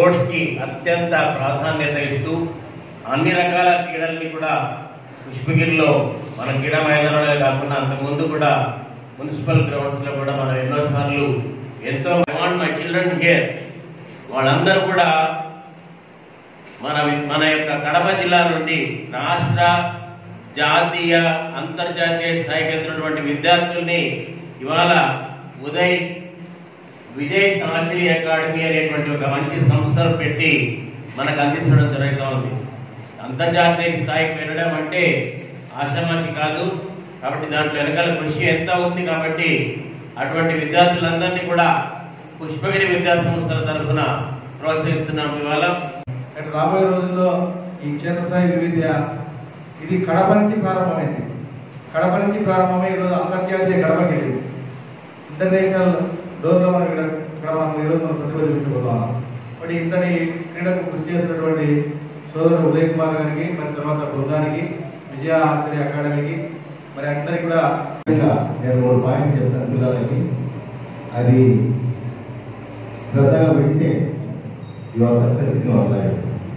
స్పోర్ట్స్కి అత్యంత ప్రాధాన్యత ఇస్తూ అన్ని రకాల క్రీడల్ని కూడా పుష్పగిరిలో మన క్రీడా మైదానంలో కాకుండా అంతకుముందు కూడా మున్సిపల్ గ్రౌండ్స్లో కూడా మనం ఎన్నోసార్లు ఎంతో వాంట్ మై చిల్డ్రన్ హియర్ వాళ్ళందరూ కూడా మన వి- మన యొక్క కడప జిల్లా నుండి రాష్ట్ర జాతీయ అంతర్జాతీయ స్థాయికి ఎదురున్నటువంటి విద్యార్థుల్ని ఇవాళ ఉదయ్ విజయ్ సాచరి అకాడమీ అనేటువంటి ఒక మంచి సంస్థను పెట్టి మనకు అందించడం జరుగుతూ ఉంది అంతర్జాతీయ స్థాయికి వెళ్ళడం అంటే ఆషామాషి కాదు కాబట్టి దాంట్లో వెనకాల కృషి ఎంత ఉంది కాబట్టి అటువంటి విద్యార్థులందరినీ కూడా పుష్పగిరి విద్యా సంస్థల తరఫున ప్రోత్సహిస్తున్నాం ఇవాళ అటు రాబోయే రోజుల్లో ఈ క్షేత్రస్థాయి వివిధ ఇది కడప నుంచి ప్రారంభమైంది కడప నుంచి ప్రారంభమై ఈరోజు అంతర్జాతీయ గడపకి వెళ్ళింది ఇంటర్నేషనల్ డోర్లో మనం ఇక్కడ ఇక్కడ మనం ఈరోజు మనం ప్రతిభ చూపించబోతున్నాం మరి ఇంతటి క్రీడకు కృషి చేసినటువంటి సోదరుడు ఉదయ్ కుమార్ గారికి మరి తర్వాత బృందానికి విజయ ఆచార్య అకాడమీకి మరి అందరికి కూడా ముఖ్యంగా నేను మూడు పాయింట్ చెప్తాను పిల్లలకి అది శ్రద్ధగా వింటే you are success in your life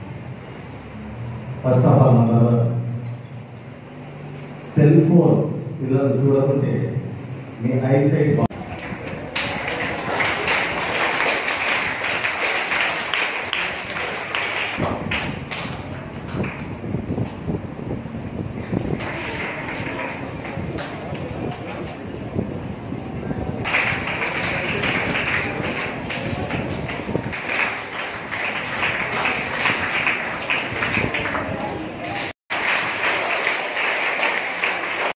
first of all number cell phone పిల్లలు చూడకుంటే మీ ఐ సైట్